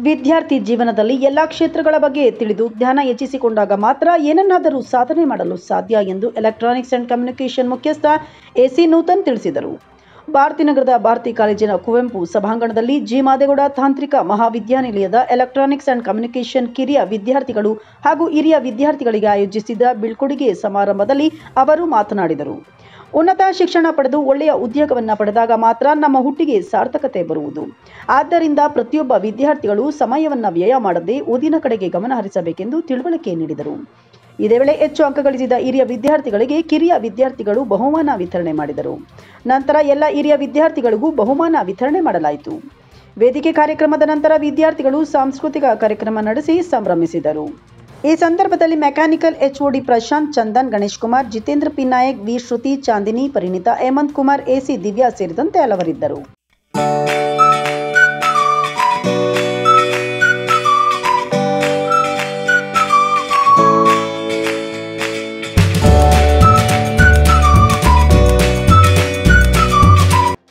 ವಿದ್ಯಾರ್ಥಿ ಜೀವನದಲ್ಲಿ ಎಲ್ಲ ಕ್ಷೇತ್ರಗಳ ಬಗ್ಗೆ ತಿಳಿದು ಜ್ಞಾನ ಹೆಚ್ಚಿಸಿಕೊಂಡಾಗ ಮಾತ್ರ ಏನನ್ನಾದರೂ ಸಾಧನೆ ಮಾಡಲು ಸಾಧ್ಯ ಎಂದು ಎಲೆಕ್ಟ್ರಾನಿಕ್ಸ್ ಅಂಡ್ ಕಮ್ಯುನಿಕೇಷನ್ ಮುಖ್ಯಸ್ಥ ಎಸಿ ನೂತನ್ ತಿಳಿಸಿದರು ಭಾರತೀನಗರದ ಭಾರತಿ ಕಾಲೇಜಿನ ಕುವೆಂಪು ಸಭಾಂಗಣದಲ್ಲಿ ಜಿ ಮಾದೇಗೌಡ ತಾಂತ್ರಿಕ ಮಹಾವಿದ್ಯಾನಿಲಯದ ಎಲೆಕ್ಟ್ರಾನಿಕ್ಸ್ ಅಂಡ್ ಕಮ್ಯುನಿಕೇಷನ್ ಕಿರಿಯ ವಿದ್ಯಾರ್ಥಿಗಳು ಹಾಗೂ ಹಿರಿಯ ವಿದ್ಯಾರ್ಥಿಗಳಿಗೆ ಆಯೋಜಿಸಿದ ಬೀಳ್ಕೊಡುಗೆ ಸಮಾರಂಭದಲ್ಲಿ ಅವರು ಮಾತನಾಡಿದರು ಉನ್ನತ ಶಿಕ್ಷಣ ಪಡೆದು ಒಳ್ಳೆಯ ಉದ್ಯೋಗವನ್ನು ಪಡೆದಾಗ ಮಾತ್ರ ನಮ್ಮ ಹುಟ್ಟಿಗೆ ಸಾರ್ಥಕತೆ ಬರುವುದು ಆದ್ದರಿಂದ ಪ್ರತಿಯೊಬ್ಬ ವಿದ್ಯಾರ್ಥಿಗಳು ಸಮಯವನ್ನು ವ್ಯಯ ಮಾಡದೆ ಓದಿನ ಕಡೆಗೆ ಗಮನ ಹರಿಸಬೇಕೆಂದು ತಿಳುವಳಿಕೆ ನೀಡಿದರು ಇದೇ ವೇಳೆ ಹೆಚ್ಚು ಅಂಕ ಗಳಿಸಿದ ಹಿರಿಯ ವಿದ್ಯಾರ್ಥಿಗಳಿಗೆ ಕಿರಿಯ ವಿದ್ಯಾರ್ಥಿಗಳು ಬಹುಮಾನ ವಿತರಣೆ ಮಾಡಿದರು ನಂತರ ಎಲ್ಲ ಹಿರಿಯ ವಿದ್ಯಾರ್ಥಿಗಳಿಗೂ ಬಹುಮಾನ ವಿತರಣೆ ಮಾಡಲಾಯಿತು ವೇದಿಕೆ ಕಾರ್ಯಕ್ರಮದ ನಂತರ ವಿದ್ಯಾರ್ಥಿಗಳು ಸಾಂಸ್ಕೃತಿಕ ಕಾರ್ಯಕ್ರಮ ನಡೆಸಿ ಸಂಭ್ರಮಿಸಿದರು ಈ ಸಂದರ್ಭದಲ್ಲಿ mechanical HOD Prashanth Chandan Ganesh Kumar Jitendra P Nayak V Shruthi Chandini Parinitha Hemanth Kumar AC Divya ಸೇರಿದಂತೆ ಹಲವರಿದ್ದರು